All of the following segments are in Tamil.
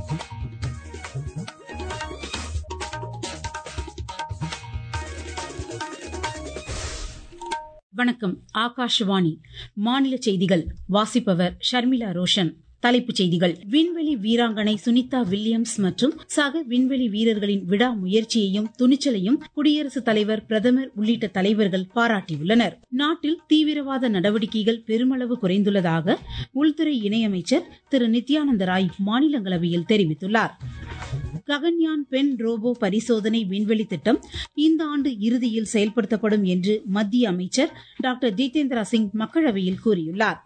வணக்கம் ஆகாஷவாணி மாநில செய்திகள் வாசிப்பவர் ஷர்மிளா ரோஷன் தலைப்புச் செய்திகள் விண்வெளி வீராங்கனை சுனிதா வில்லியம்ஸ் மற்றும் சக விண்வெளி வீரர்களின் விடா முயற்சியையும் துணிச்சலையும் குடியரசுத் தலைவர் பிரதமர் உள்ளிட்ட தலைவர்கள் பாராட்டியுள்ளனர் நாட்டில் தீவிரவாத நடவடிக்கைகள் பெருமளவு குறைந்துள்ளதாக உள்துறை இணையமைச்சர் திரு நித்யானந்த ராய் மாநிலங்களவையில் தெரிவித்துள்ளார் ககன்யான் பெண் ரோபோ பரிசோதனை விண்வெளி திட்டம் இந்த ஆண்டு இறுதியில் செயல்படுத்தப்படும் என்று மத்திய அமைச்சர் டாக்டர் ஜிதேந்திரா சிங் மக்களவையில் கூறியுள்ளார்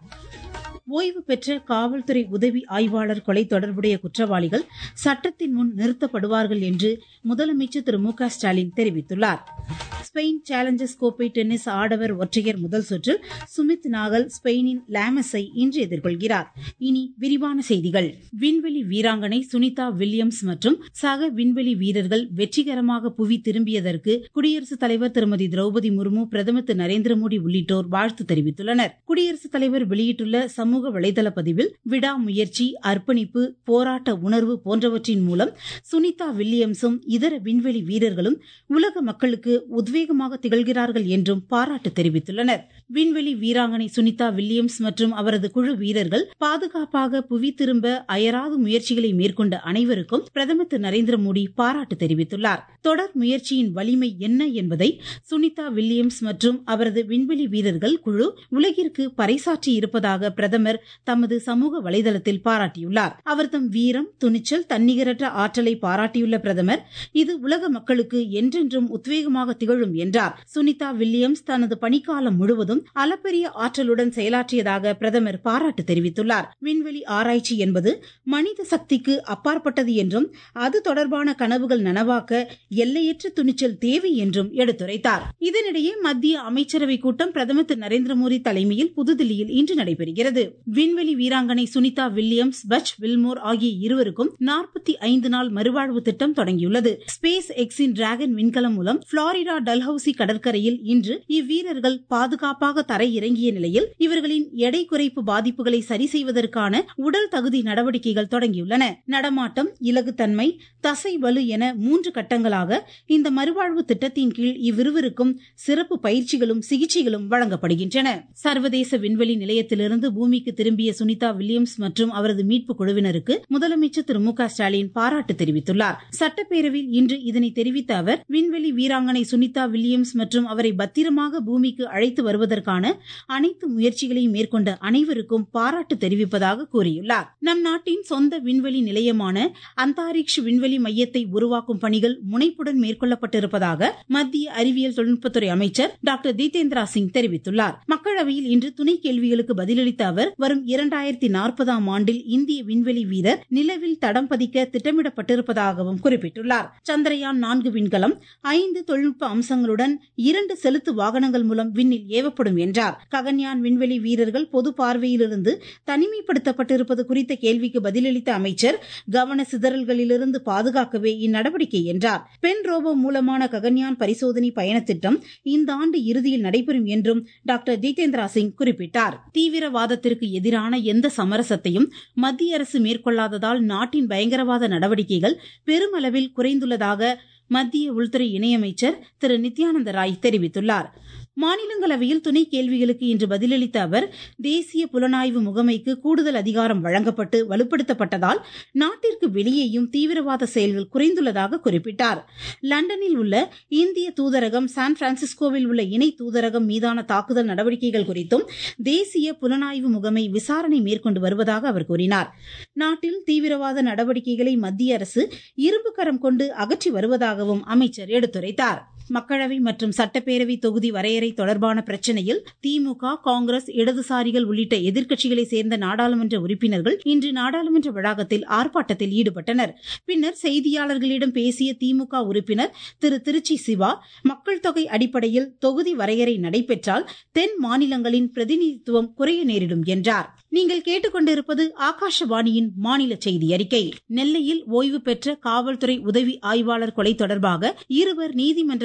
ஓய்வு பெற்ற காவல்துறை உதவி ஆய்வாளர் கொலை தொடர்புடைய குற்றவாளிகள் சட்டத்தின் முன் நிறுத்தப்படுவார்கள் என்று முதலமைச்சர் திரு மு க ஸ்டாலின் தெரிவித்துள்ளார் ஸ்பெயின் சேலஞ்சர்ஸ் கோப்பை டென்னிஸ் ஆடவர் ஒற்றையர் முதல் சுற்றில் சுமித் நாகல் ஸ்பெயினின் லாமஸை இன்று எதிர்கொள்கிறார் இனி விரிவான செய்திகள் விண்வெளி வீராங்கனை சுனிதா வில்லியம்ஸ் மற்றும் சக விண்வெளி வீரர்கள் வெற்றிகரமாக புவி திரும்பியதற்கு குடியரசுத் தலைவர் திருமதி திரௌபதி முர்மு பிரதமர் திரு நரேந்திர மோடி உள்ளிட்டோர் வாழ்த்து தெரிவித்துள்ளனர் குடியரசுத் தலைவர் வெளியிட்டுள்ள சமூக வலைதள பதிவில் விடாமுயற்சி அர்ப்பணிப்பு போராட்ட உணர்வு போன்றவற்றின் மூலம் சுனிதா வில்லியம்ஸும் இதர விண்வெளி வீரர்களும் உலக மக்களுக்கு உத்வேகமாக திகழ்கிறார்கள் என்றும் பாராட்டு தெரிவித்துள்ளனர் விண்வெளி வீராங்கனை சுனிதா வில்லியம்ஸ் மற்றும் அவரது குழு வீரர்கள் பாதுகாப்பாக புவி திரும்ப அயராது முயற்சிகளை மேற்கொண்ட அனைவருக்கும் பிரதமர் திரு நரேந்திர மோடி பாராட்டு தெரிவித்துள்ளார் தொடர் முயற்சியின் வலிமை என்ன என்பதை சுனிதா வில்லியம்ஸ் மற்றும் அவரது விண்வெளி வீரர்கள் குழு உலகிற்கு பறைசாற்றி இருப்பதாக பிரதமர் தமது சமூக வலைதளத்தில் பாராட்டியுள்ளார் அவர் தம் வீரம் துணிச்சல் தன்னிகரற்ற ஆற்றலை பாராட்டியுள்ள பிரதமர் இது உலக மக்களுக்கு என்றென்றும் உத்வேகமாக திகழும் என்றார் சுனிதா வில்லியம்ஸ் தனது பணிக்காலம் முழுவதும் அளப்பரிய ஆற்றலுடன் செயலாற்றியதாக பிரதமர் பாராட்டு தெரிவித்துள்ளார் விண்வெளி ஆராய்ச்சி என்பது மனித சக்திக்கு அப்பாற்பட்டது என்றும் அது தொடர்பான கனவுகள் நனவாக்க எல்லையற்ற துணிச்சல் தேவை என்றும் எடுத்துரைத்தார் இதனிடையே மத்திய அமைச்சரவை கூட்டம் பிரதமர் திரு நரேந்திர மோடி தலைமையில் புதுதில்லியில் இன்று நடைபெறுகிறது விண்வெளி வீராங்கனை சுனிதா வில்லியம்ஸ் பச் வில்மோர் ஆகிய இருவருக்கும் நாற்பத்தி ஐந்து நாள் மறுவாழ்வு திட்டம் தொடங்கியுள்ளது ஸ்பேஸ் எக்ஸின் டிராகன் விண்கலம் மூலம் புளாரிடா டல்ஹவுசி கடற்கரையில் இன்று இவ்வீரர்கள் பாதுகாப்பாக தரை இறங்கிய நிலையில் இவர்களின் எடை குறைப்பு பாதிப்புகளை சரி செய்வதற்கான உடல் தகுதி நடவடிக்கைகள் தொடங்கியுள்ளன நடமாட்டம் இலகுத்தன்மை தசை வலு என மூன்று கட்டங்களாக இந்த மறுவாழ்வு திட்டத்தின் கீழ் இவ்விருவருக்கும் சிறப்பு பயிற்சிகளும் சிகிச்சைகளும் வழங்கப்படுகின்றன சர்வதேச விண்வெளி நிலையத்திலிருந்து பூமிக்கு திரும்பிய சுனிதா வில்லியம்ஸ் மற்றும் அவரது மீட்பு குழுவினருக்கு முதலமைச்சர் திரு மு க ஸ்டாலின் பாராட்டு தெரிவித்துள்ளார் சட்டப்பேரவையில் இன்று இதனை தெரிவித்த அவர் விண்வெளி வீராங்கனை சுனிதா வில்லியம்ஸ் மற்றும் அவரை பத்திரமாக பூமிக்கு அழைத்து வருவதற்கான அனைத்து முயற்சிகளையும் மேற்கொண்ட அனைவருக்கும் பாராட்டு தெரிவிப்பதாக கூறியுள்ளார் நம் நாட்டின் சொந்த விண்வெளி நிலையமான அந்தாரிக்ஷ் விண்வெளி மையத்தை உருவாக்கும் பணிகள் முனைப்புடன் மேற்கொள்ளப்பட்டிருப்பதாக மத்திய அறிவியல் தொழில்நுட்பத்துறை அமைச்சர் டாக்டர் ஜிதேந்திரா சிங் தெரிவித்துள்ளார் மக்களவையில் இன்று துணை கேள்விகளுக்கு பதிலளித்த அவர் வரும் இரண்டாயிரத்தி நாற்பதாம் ஆண்டில் இந்திய விண்வெளி வீரர் நிலவில் தடம் பதிக்க திட்டமிடப்பட்டிருப்பதாகவும் குறிப்பிட்டுள்ளார் சந்திரயான் நான்கு விண்கலம் ஐந்து தொழில்நுட்ப அம்சங்களுடன் இரண்டு செலுத்து வாகனங்கள் மூலம் விண்ணில் ஏவப்படும் என்றார் ககன்யான் விண்வெளி வீரர்கள் பொது பார்வையிலிருந்து தனிமைப்படுத்தப்பட்டிருப்பது குறித்த கேள்விக்கு பதிலளித்த அமைச்சர் கவன சிதறல்களிலிருந்து பாதுகாக்கவே இந்நடவடிக்கை என்றார் பெண் ரோபோ மூலமான ககன்யான் பரிசோதனை பயண திட்டம் இந்த ஆண்டு இறுதியில் நடைபெறும் என்றும் டாக்டர் ஜிதேந்திரா சிங் குறிப்பிட்டார் தீவிரவாதத்திற்கு எதிரான எந்த சமரசத்தையும் மத்திய அரசு மேற்கொள்ளாததால் நாட்டின் பயங்கரவாத நடவடிக்கைகள் பெருமளவில் குறைந்துள்ளதாக மத்திய உள்துறை இணையமைச்சர் திரு நித்யானந்த ராய் தெரிவித்துள்ளார் மாநிலங்களவையில் துணை கேள்விகளுக்கு இன்று பதிலளித்த அவர் தேசிய புலனாய்வு முகமைக்கு கூடுதல் அதிகாரம் வழங்கப்பட்டு வலுப்படுத்தப்பட்டதால் நாட்டிற்கு வெளியேயும் தீவிரவாத செயல்கள் குறைந்துள்ளதாக குறிப்பிட்டார் லண்டனில் உள்ள இந்திய தூதரகம் சான் பிரான்சிஸ்கோவில் உள்ள இணை தூதரகம் மீதான தாக்குதல் நடவடிக்கைகள் குறித்தும் தேசிய புலனாய்வு முகமை விசாரணை மேற்கொண்டு வருவதாக அவர் கூறினார் நாட்டில் தீவிரவாத நடவடிக்கைகளை மத்திய அரசு இரும்பு கரம் கொண்டு அகற்றி வருவதாகவும் அமைச்சர் எடுத்துரைத்தார் மக்களவை மற்றும் சட்டப்பேரவை தொகுதி வரையறை தொடர்பான பிரச்சனையில் திமுக காங்கிரஸ் இடதுசாரிகள் உள்ளிட்ட எதிர்க்கட்சிகளை சேர்ந்த நாடாளுமன்ற உறுப்பினர்கள் இன்று நாடாளுமன்ற வளாகத்தில் ஆர்ப்பாட்டத்தில் ஈடுபட்டனர் பின்னர் செய்தியாளர்களிடம் பேசிய திமுக உறுப்பினர் திரு திருச்சி சிவா மக்கள் தொகை அடிப்படையில் தொகுதி வரையறை நடைபெற்றால் தென் மாநிலங்களின் பிரதிநிதித்துவம் குறைய நேரிடும் என்றார் நீங்கள் கேட்டுக்கொண்டிருப்பது ஆகாஷவாணியின் மாநில செய்தி அறிக்கை நெல்லையில் ஓய்வு பெற்ற காவல்துறை உதவி ஆய்வாளர் கொலை தொடர்பாக இருவர் நீதிமன்றத்தில்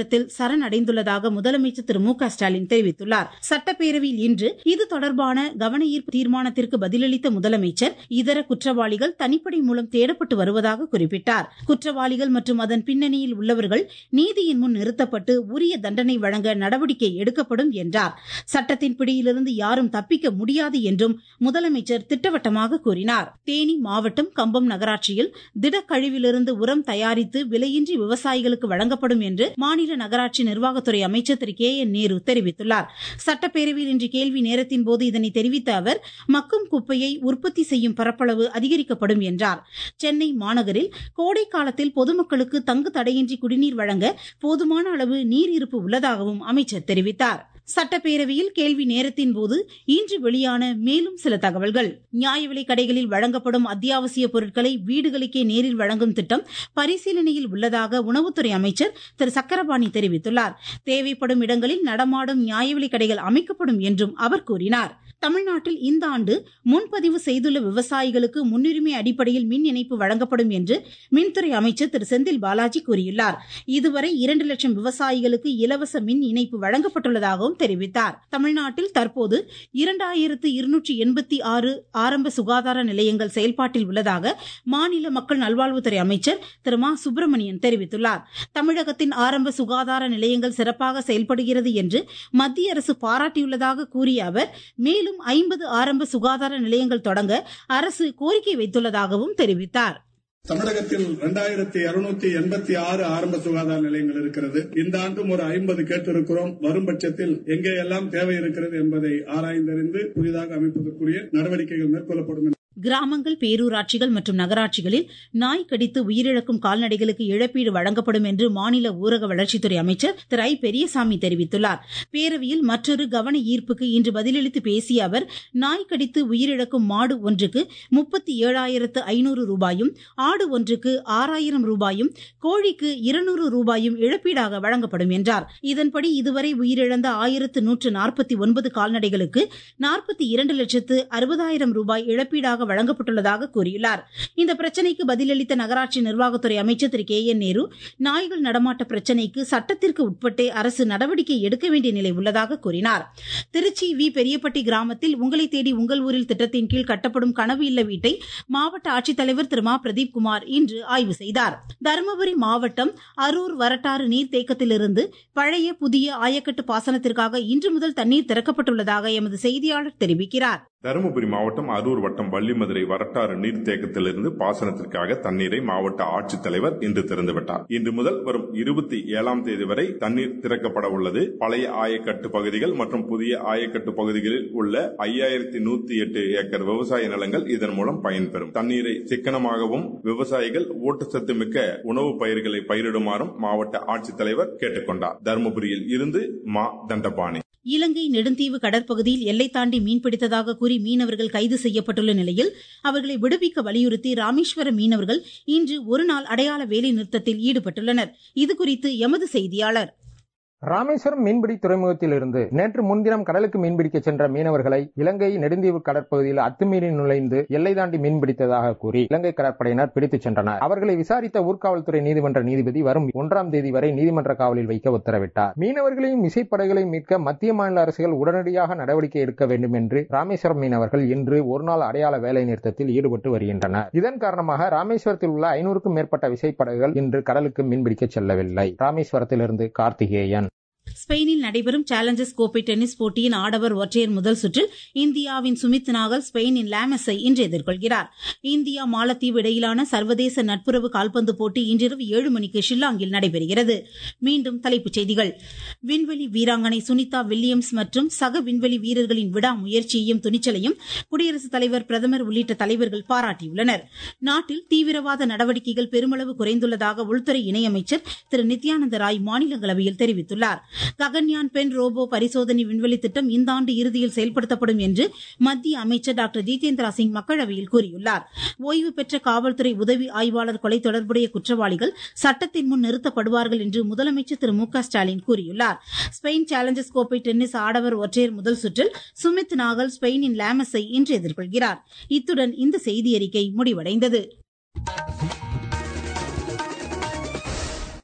நீதிமன்றத்தில் சரணடைந்துள்ளதாக முதலமைச்சர் திரு மு க ஸ்டாலின் தெரிவித்துள்ளார் சட்டப்பேரவையில் இன்று இது தொடர்பான கவன ஈர்ப்பு தீர்மானத்திற்கு பதிலளித்த முதலமைச்சர் இதர குற்றவாளிகள் தனிப்படை மூலம் தேடப்பட்டு வருவதாக குறிப்பிட்டார் குற்றவாளிகள் மற்றும் அதன் பின்னணியில் உள்ளவர்கள் நீதியின் முன் நிறுத்தப்பட்டு உரிய தண்டனை வழங்க நடவடிக்கை எடுக்கப்படும் என்றார் சட்டத்தின் பிடியிலிருந்து யாரும் தப்பிக்க முடியாது என்றும் முதலமைச்சர் திட்டவட்டமாக கூறினார் தேனி மாவட்டம் கம்பம் நகராட்சியில் திடக்கழிவிலிருந்து உரம் தயாரித்து விலையின்றி விவசாயிகளுக்கு வழங்கப்படும் என்று மாநில நகராட்சி நிர்வாகத்துறை அமைச்சர் திரு கே என் நேரு தெரிவித்துள்ளார் சட்டப்பேரவையில் இன்று கேள்வி நேரத்தின் போது இதனை தெரிவித்த அவர் மக்கும் குப்பையை உற்பத்தி செய்யும் பரப்பளவு அதிகரிக்கப்படும் என்றார் சென்னை மாநகரில் கோடை காலத்தில் பொதுமக்களுக்கு தங்கு தடையின்றி குடிநீர் வழங்க போதுமான அளவு நீர் இருப்பு உள்ளதாகவும் அமைச்சர் தெரிவித்தார் சட்டப்பேரவையில் கேள்வி நேரத்தின் போது இன்று வெளியான மேலும் சில தகவல்கள் நியாய விலை கடைகளில் வழங்கப்படும் அத்தியாவசிய பொருட்களை வீடுகளுக்கே நேரில் வழங்கும் திட்டம் பரிசீலனையில் உள்ளதாக உணவுத்துறை அமைச்சர் திரு சக்கரபாணி தெரிவித்துள்ளார் தேவைப்படும் இடங்களில் நடமாடும் நியாய விலை கடைகள் அமைக்கப்படும் என்றும் அவர் கூறினார் தமிழ்நாட்டில் இந்த ஆண்டு முன்பதிவு செய்துள்ள விவசாயிகளுக்கு முன்னுரிமை அடிப்படையில் மின் இணைப்பு வழங்கப்படும் என்று மின்துறை அமைச்சர் திரு செந்தில் பாலாஜி கூறியுள்ளார் இதுவரை இரண்டு லட்சம் விவசாயிகளுக்கு இலவச மின் இணைப்பு வழங்கப்பட்டுள்ளதாகவும் தெரிவித்தார் தமிழ்நாட்டில் தற்போது இரண்டாயிரத்து இருநூற்றி எண்பத்தி ஆறு ஆரம்ப சுகாதார நிலையங்கள் செயல்பாட்டில் உள்ளதாக மாநில மக்கள் நல்வாழ்வுத்துறை அமைச்சர் திரு மா சுப்பிரமணியன் தெரிவித்துள்ளார் தமிழகத்தின் ஆரம்ப சுகாதார நிலையங்கள் சிறப்பாக செயல்படுகிறது என்று மத்திய அரசு பாராட்டியுள்ளதாக கூறிய அவர் மேலும் ஐம்பது ஆரம்ப சுகாதார நிலையங்கள் தொடங்க அரசு கோரிக்கை வைத்துள்ளதாகவும் தெரிவித்தார் தமிழகத்தில் இரண்டாயிரத்தி இருநூத்தி எண்பத்தி ஆறு ஆரம்ப சுகாதார நிலையங்கள் இருக்கிறது இந்த ஆண்டும் ஒரு ஐம்பது கேட்டிருக்கிறோம் வரும் பட்சத்தில் எங்கே எல்லாம் தேவை இருக்கிறது என்பதை ஆராய்ந்தறிந்து புதிதாக அமைப்பதற்குரிய நடவடிக்கைகள் மேற்கொள்ளப்படும் கிராமங்கள் பேரூராட்சிகள் மற்றும் நகராட்சிகளில் நாய் கடித்து உயிரிழக்கும் கால்நடைகளுக்கு இழப்பீடு வழங்கப்படும் என்று மாநில ஊரக வளர்ச்சித்துறை அமைச்சர் திரு ஐ பெரியசாமி தெரிவித்துள்ளார் பேரவையில் மற்றொரு கவன ஈர்ப்புக்கு இன்று பதிலளித்து பேசிய அவர் நாய் கடித்து உயிரிழக்கும் மாடு ஒன்றுக்கு முப்பத்தி ஏழாயிரத்து ஐநூறு ரூபாயும் ஆடு ஒன்றுக்கு ஆறாயிரம் ரூபாயும் கோழிக்கு இருநூறு ரூபாயும் இழப்பீடாக வழங்கப்படும் என்றார் இதன்படி இதுவரை உயிரிழந்த ஆயிரத்து நூற்று நாற்பத்தி ஒன்பது கால்நடைகளுக்கு நாற்பத்தி இரண்டு லட்சத்து அறுபதாயிரம் ரூபாய் இழப்பீடாக வழங்கப்பட்டுள்ளதாக கூறியுள்ளார் இந்த பிரச்சினைக்கு பதிலளித்த நகராட்சி நிர்வாகத்துறை அமைச்சர் திரு கே என் நேரு நாய்கள் நடமாட்ட பிரச்சினைக்கு சட்டத்திற்கு உட்பட்டே அரசு நடவடிக்கை எடுக்க வேண்டிய நிலை உள்ளதாக கூறினார் திருச்சி வி பெரியப்பட்டி கிராமத்தில் உங்களை தேடி உங்கள் ஊரில் திட்டத்தின் கீழ் கட்டப்படும் கனவு இல்ல வீட்டை மாவட்ட ஆட்சித்தலைவர் திரு மா பிரதீப் குமார் இன்று ஆய்வு செய்தார் தருமபுரி மாவட்டம் அரூர் வரட்டாறு நீர்த்தேக்கத்திலிருந்து பழைய புதிய ஆயக்கட்டு பாசனத்திற்காக இன்று முதல் தண்ணீர் திறக்கப்பட்டுள்ளதாக எமது செய்தியாளர் தெரிவிக்கிறார் தருமபுரி மாவட்டம் அரூர் வட்டம் வள்ளிமதுரை வரட்டாறு நீர்த்தேக்கத்திலிருந்து பாசனத்திற்காக தண்ணீரை மாவட்ட ஆட்சித்தலைவர் இன்று திறந்துவிட்டார் இன்று முதல் வரும் இருபத்தி ஏழாம் தேதி வரை தண்ணீர் திறக்கப்பட உள்ளது பழைய ஆயக்கட்டு பகுதிகள் மற்றும் புதிய ஆயக்கட்டு பகுதிகளில் உள்ள ஐயாயிரத்தி நூத்தி எட்டு ஏக்கர் விவசாய நிலங்கள் இதன் மூலம் பயன்பெறும் தண்ணீரை சிக்கனமாகவும் விவசாயிகள் ஊட்டச்சத்து மிக்க உணவு பயிர்களை பயிரிடுமாறும் மாவட்ட ஆட்சித்தலைவர் கேட்டுக் கொண்டார் தருமபுரியில் இருந்து மா தண்டபாணி இலங்கை நெடுந்தீவு கடற்பகுதியில் எல்லை தாண்டி மீன்பிடித்ததாக கூறி மீனவர்கள் கைது செய்யப்பட்டுள்ள நிலையில் அவர்களை விடுவிக்க வலியுறுத்தி ராமேஸ்வர மீனவர்கள் இன்று ஒருநாள் அடையாள வேலை நிறுத்தத்தில் ஈடுபட்டுள்ளனர் இதுகுறித்து எமது செய்தியாளர் ராமேஸ்வரம் மீன்பிடி துறைமுகத்தில் இருந்து நேற்று முன்தினம் கடலுக்கு மீன்பிடிக்க சென்ற மீனவர்களை இலங்கை நெடுந்தீவு கடற்பகுதியில் அத்துமீறி நுழைந்து எல்லை தாண்டி மீன்பிடித்ததாக கூறி இலங்கை கடற்படையினர் பிடித்துச் சென்றனர் அவர்களை விசாரித்த ஊர்காவல்துறை நீதிமன்ற நீதிபதி வரும் ஒன்றாம் தேதி வரை நீதிமன்ற காவலில் வைக்க உத்தரவிட்டார் மீனவர்களையும் விசைப்படகுகளையும் மீட்க மத்திய மாநில அரசுகள் உடனடியாக நடவடிக்கை எடுக்க வேண்டும் என்று ராமேஸ்வரம் மீனவர்கள் இன்று ஒருநாள் அடையாள வேலை நிறுத்தத்தில் ஈடுபட்டு வருகின்றனர் இதன் காரணமாக ராமேஸ்வரத்தில் உள்ள ஐநூறுக்கும் மேற்பட்ட விசைப்படகுகள் இன்று கடலுக்கு மீன்பிடிக்க செல்லவில்லை ராமேஸ்வரத்திலிருந்து கார்த்திகேயன் ஸ்பெயினில் நடைபெறும் சேலஞ்சர்ஸ் கோப்பை டென்னிஸ் போட்டியின் ஆடவர் ஒற்றையர் முதல் சுற்றில் இந்தியாவின் சுமித் நாகல் ஸ்பெயினின் லாமஸை இன்று எதிர்கொள்கிறார் இந்தியா மாலத்தீவு இடையிலான சர்வதேச நட்புறவு கால்பந்து போட்டி இன்றிரவு ஏழு மணிக்கு ஷில்லாங்கில் நடைபெறுகிறது மீண்டும் தலைப்புச் செய்திகள் விண்வெளி வீராங்கனை சுனிதா வில்லியம்ஸ் மற்றும் சக விண்வெளி வீரர்களின் விடா முயற்சியையும் துணிச்சலையும் குடியரசுத் தலைவர் பிரதமர் உள்ளிட்ட தலைவர்கள் பாராட்டியுள்ளனர் நாட்டில் தீவிரவாத நடவடிக்கைகள் பெருமளவு குறைந்துள்ளதாக உள்துறை இணையமைச்சர் திரு நித்யானந்த ராய் மாநிலங்களவையில் தெரிவித்துள்ளார் ககன்யான் பெண் ரோபோ பரிசோதனை விண்வெளி திட்டம் இந்த ஆண்டு இறுதியில் செயல்படுத்தப்படும் என்று மத்திய அமைச்சர் டாக்டர் ஜிதேந்திரா சிங் மக்களவையில் கூறியுள்ளார் ஓய்வு பெற்ற காவல்துறை உதவி ஆய்வாளர் கொலை தொடர்புடைய குற்றவாளிகள் சட்டத்தின் முன் நிறுத்தப்படுவார்கள் என்று முதலமைச்சர் திரு மு க ஸ்டாலின் கூறியுள்ளார் ஸ்பெயின் சேலஞ்சர்ஸ் கோப்பை டென்னிஸ் ஆடவர் ஒற்றையர் முதல் சுற்றில் சுமித் நாகல் ஸ்பெயினின் லாமஸை இன்று எதிர்கொள்கிறார் இத்துடன் இந்த செய்தியறிக்கை முடிவடைந்தது